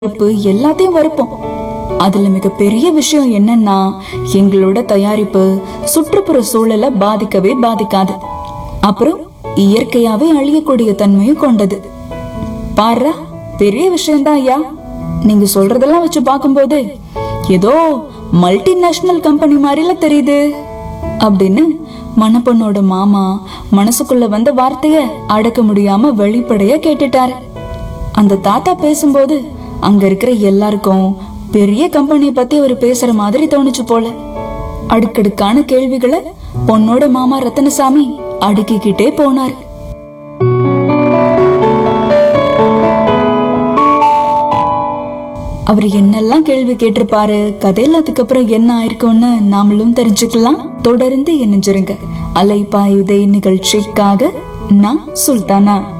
தயாரிப்பு எல்லாத்தையும் வறுப்போம் அதுல மிகப்பெரிய விஷயம் என்னன்னா எங்களோட தயாரிப்பு சுற்றுப்புற சூழலை பாதிக்கவே பாதிக்காது அப்புறம் இயற்கையாவே அழியக்கூடிய தன்மையும் கொண்டது பாருடா பெரிய விஷயம்தான் ஐயா நீங்க சொல்றதெல்லாம் வச்சு பார்க்கும்போது ஏதோ மல்டிநேஷனல் கம்பெனி மாதிரில தெரியுது அப்படின்னு மணப்பொண்ணோட மாமா மனசுக்குள்ள வந்த வார்த்தைய அடக்க முடியாம வெளிப்படையா கேட்டுட்டாரு அந்த தாத்தா பேசும்போது அங்க இருக்கிற எல்லாருக்கும் பெரிய கம்பெனியை பத்தி அவர் பேசுற மாதிரி தோணுச்சு போல அடுக்கடுக்கான கேள்விகளை பொண்ணோட மாமா ரத்தனசாமி அடுக்கிக்கிட்டே போனார் அவர் என்னெல்லாம் கேள்வி கேட்டிருப்பாரு கதையில அதுக்கப்புறம் என்ன ஆயிருக்கும்னு நாமளும் தெரிஞ்சுக்கலாம் தொடர்ந்து இணைஞ்சிருங்க அலைப்பாயுதை நிகழ்ச்சிக்காக நான் சுல்தானா